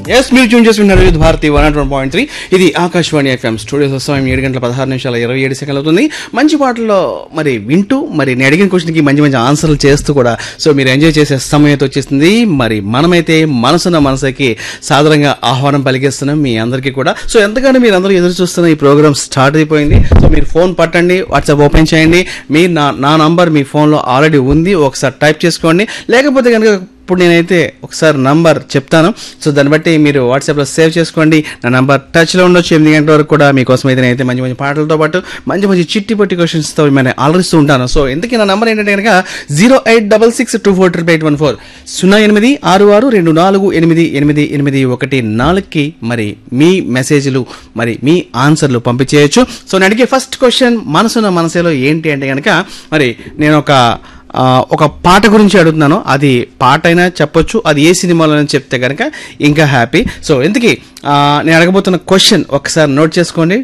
yes మీరు tune చేస్తున్నారు Vividh Bharati one naught one point three ఇది ఆకాశవాణి ఎఫ్ఎం స్టూడియోస్ సమయం ఏడు గంటల పదహారు నిమిషాల ఇరవై ఏడు సెకండ్లు అవుతుంది మంచి పాటల్లో మరి వింటూ మరి నేను అడిగిన క్వశ్చన్కి మంచి మంచి ఆన్సర్లు చేస్తూ కూడా సో మీరు ఎంజాయ్ చేసే సమయం అయితే వచ్చేసింది మరి మనమైతే మనసున్న మనసుకి సాధారణంగా ఆహ్వానం పలికేస్తున్నాం మీ అందరికీ కూడా సో ఎంతగానో మీరు అందరూ ఎదురు చూస్తున్న ఈ ప్రోగ్రామ్ స్టార్ట్ అయిపోయింది సో మీరు ఫోన్ పట్టండి వాట్సాప్ ఓపెన్ చేయండి మీ నా నా నంబర్ మీ ఫోన్లో ఆల్రెడీ ఉంది ఒకసారి టైప్ చేసుకోండి లేకపోతే కనుక ఇప్పుడు నేనైతే ఒకసారి నంబర్ చెప్తాను సో దాన్ని బట్టి మీరు వాట్సాప్లో సేవ్ చేసుకోండి నా నంబర్ టచ్లో ఉండొచ్చు ఎనిమిది గంటల వరకు కూడా మీకోసం అయితే నేనైతే మంచి మంచి పాటలతో పాటు మంచి మంచి చిట్టి పొట్టి క్వశ్చన్స్తో మిమ్మల్ని అలరిస్తూ ఉంటాను సో ఎందుకు నా నంబర్ ఏంటంటే కనుక zero eight double six two four triple eight one four సున్నా ఎనిమిది ఆరు ఆరు రెండు నాలుగు ఎనిమిది ఎనిమిది ఎనిమిది ఒకటి నాలుగుకి మరి మీ మెసేజ్లు మరి మీ ఆన్సర్లు పంపించేయచ్చు సో నేను అడిగే ఫస్ట్ క్వశ్చన్ మనసున్న మనసులో ఏంటి అంటే కనుక మరి నేను ఒక ఆ, ఒక పాట గురించి అడుగుతున్నాను అది పాట అయినా చెప్పొచ్చు అది ఏ సినిమాలో చెప్తే కనుక ఇంకా హ్యాపీ సో ఎందుకు నేను అడగబోతున్న క్వశ్చన్ ఒకసారి నోట్ చేసుకోండి